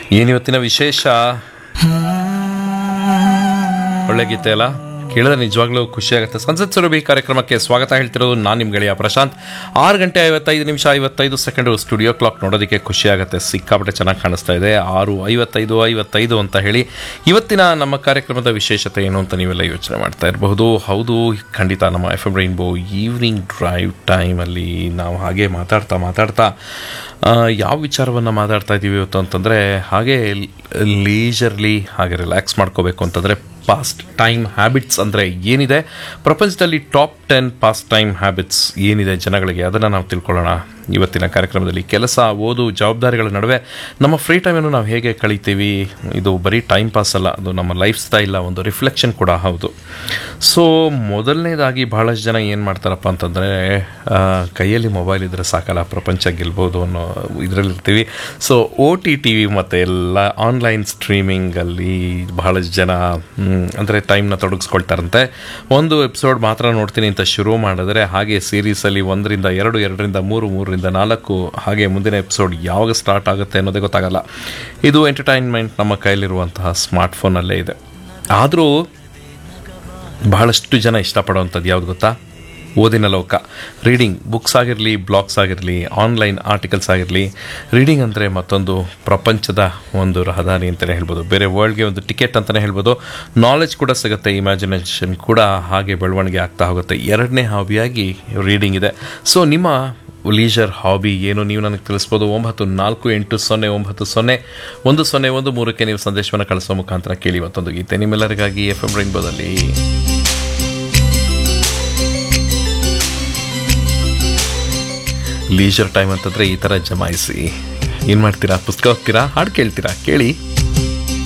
ಏನಿವತ್ತಿನ ವಿಶೇಷ ಒಳ್ಳೆ ಗೀತೆ ಅಲ್ಲ ಕೇಳಿದ್ರೆ ನಿಜವಾಗ್ಲೂ ಖುಷಿಯಾಗುತ್ತೆ ಸಂಸತ್ ಸುರಭಿ ಕಾರ್ಯಕ್ರಮಕ್ಕೆ ಸ್ವಾಗತ ಹೇಳ್ತಿರೋದು ನಾನು ನಿಮ್ಮ ಗೆಳೆಯ ಪ್ರಶಾಂತ್ ಆರು ಗಂಟೆ ಐವತ್ತೈದು ನಿಮಿಷ ಐವತ್ತೈದು ಸೆಕೆಂಡು ಸ್ಟುಡಿಯೋ ಕ್ಲಾಕ್ ನೋಡೋದಕ್ಕೆ ಖುಷಿಯಾಗುತ್ತೆ ಸಿಕ್ಕಾಪಟ್ಟೆ ಚೆನ್ನಾಗಿ ಕಾಣಿಸ್ತಾ ಇದೆ ಆರು ಐವತ್ತೈದು ಐವತ್ತೈದು ಅಂತ ಹೇಳಿ ಇವತ್ತಿನ ನಮ್ಮ ಕಾರ್ಯಕ್ರಮದ ವಿಶೇಷತೆ ಏನು ಅಂತ ನೀವೆಲ್ಲ ಯೋಚನೆ ಮಾಡ್ತಾ ಇರಬಹುದು ಹೌದು ಖಂಡಿತ ನಮ್ಮ F M rainbow evening drive ಟೈಮಲ್ಲಿ ನಾವು ಹಾಗೆ ಮಾತಾಡ್ತಾ ಮಾತಾಡ್ತಾ ಆ, ಯಾವ ವಿಚಾರವನ್ನು ಮಾತಾಡ್ತಾ ಇದ್ದೀವಿ ಇವತ್ತು ಅಂತಂದರೆ ಹಾಗೆ ಲೀಜರ್ಲಿ ಹಾಗೆ ರಿಲ್ಯಾಕ್ಸ್ ಮಾಡ್ಕೋಬೇಕು ಅಂತಂದರೆ ಪಾಸ್ಟ್ ಟೈಮ್ ಹ್ಯಾಬಿಟ್ಸ್ ಅಂದರೆ ಏನಿದೆ ಪ್ರಪಂಚದಲ್ಲಿ top ten pastime habits ಏನಿದೆ ಜನಗಳಿಗೆ ಅದನ್ನು ನಾವು ತಿಳ್ಕೊಳ್ಳೋಣ ಇವತ್ತಿನ ಕಾರ್ಯಕ್ರಮದಲ್ಲಿ ಕೆಲಸ ಓದು ಜವಾಬ್ದಾರಿಗಳ ನಡುವೆ ನಮ್ಮ ಫ್ರೀ ಟೈಮನ್ನು ನಾವು ಹೇಗೆ ಕಳಿತೀವಿ ಇದು ಬರೀ ಟೈಮ್ ಪಾಸ್ ಅಲ್ಲ ಅದು ನಮ್ಮ ಲೈಫ್ ಸ್ಟೈಲ ಒಂದು ರಿಫ್ಲೆಕ್ಷನ್ ಕೂಡ ಹೌದು ಸೊ ಮೊದಲನೇದಾಗಿ ಬಹಳಷ್ಟು ಜನ ಏನು ಮಾಡ್ತಾರಪ್ಪ ಅಂತಂದರೆ ಕೈಯಲ್ಲಿ ಮೊಬೈಲ್ ಇದ್ದರೆ ಸಾಕಲ್ಲ ಪ್ರಪಂಚ ಗೆಲ್ಬೋದು ಅನ್ನೋ ಇದರಲ್ಲಿರ್ತೀವಿ so O T T V ಮತ್ತು ಎಲ್ಲ ಆನ್ಲೈನ್ ಸ್ಟ್ರೀಮಿಂಗಲ್ಲಿ ಬಹಳಷ್ಟು ಜನ ಅಂದರೆ ಟೈಮ್ನ ತೊಡಗಿಸ್ಕೊಳ್ತಾರಂತೆ ಒಂದು ಎಪಿಸೋಡ್ ಮಾತ್ರ ನೋಡ್ತೀನಿ ಅಂತ ಶುರು ಮಾಡಿದ್ರೆ ಹಾಗೆ ಸೀರೀಸಲ್ಲಿ ಒಂದರಿಂದ ಎರಡು ಎರಡರಿಂದ ಮೂರು ಮೂರರಿಂದ ನಾಲ್ಕು ಹಾಗೆ ಮುಂದಿನ ಎಪಿಸೋಡ್ ಯಾವಾಗ ಸ್ಟಾರ್ಟ್ ಆಗುತ್ತೆ ಅನ್ನೋದೇ ಗೊತ್ತಾಗಲ್ಲ ಇದು ಎಂಟರ್ಟೈನ್ಮೆಂಟ್ ನಮ್ಮ ಕೈಲಿರುವಂತಹ ಸ್ಮಾರ್ಟ್ಫೋನಲ್ಲೇ ಇದೆ ಆದರೂ ಬಹಳಷ್ಟು ಜನ ಇಷ್ಟಪಡುವಂಥದ್ದು ಯಾವುದು ಗೊತ್ತಾ ಓದಿನ ಲೋಕ ರೀಡಿಂಗ್ ಬುಕ್ಸ್ ಆಗಿರಲಿ ಬ್ಲಾಗ್ಸ್ ಆಗಿರಲಿ ಆನ್ಲೈನ್ ಆರ್ಟಿಕಲ್ಸ್ ಆಗಿರಲಿ ರೀಡಿಂಗ್ ಅಂದರೆ ಮತ್ತೊಂದು ಪ್ರಪಂಚದ ಒಂದು ರಹದಾರಿ ಅಂತಲೇ ಹೇಳ್ಬೋದು ಬೇರೆ ವರ್ಲ್ಡ್ಗೆ ಒಂದು ಟಿಕೆಟ್ ಅಂತಲೇ ಹೇಳ್ಬೋದು ನಾಲೆಜ್ ಕೂಡ ಸಿಗುತ್ತೆ ಇಮ್ಯಾಜಿನೇಷನ್ ಕೂಡ ಹಾಗೆ ಬೆಳವಣಿಗೆ ಆಗ್ತಾ ಹೋಗುತ್ತೆ ಎರಡನೇ ಹಾಬಿಯಾಗಿ ರೀಡಿಂಗ್ ಇದೆ ಸೊ ನಿಮ್ಮ ಲೀಜರ್ ಹಾಬಿ ಏನು ನೀವು ನನಗೆ ತಿಳಿಸ್ಬೋದು ಒಂಬತ್ತು ನಾಲ್ಕು ಎಂಟು ಸೊನ್ನೆ ಒಂಬತ್ತು ಸೊನ್ನೆ ಒಂದು ಸೊನ್ನೆ ಒಂದು ಮೂರಕ್ಕೆ ನೀವು ಸಂದೇಶವನ್ನು ಕಳಿಸೋ ಮುಖಾಂತರ ಕೇಳಿ ಮತ್ತೊಂದು ಗೀತೆ ನಿಮ್ಮೆಲ್ಲರಿಗಾಗಿ ಎಫ್ ಎಂ ರೈನ್ಬೋದಲ್ಲಿ ಲೀಜರ್ ಟೈಮ್ ಅಂತಂದರೆ ಈ ಥರ ಜಮಾಯಿಸಿ ಏನು ಮಾಡ್ತೀರಾ ಪುಸ್ತಕ ಓದ್ತೀರಾ ಹಾಡು ಕೇಳ್ತೀರಾ ಕೇಳಿ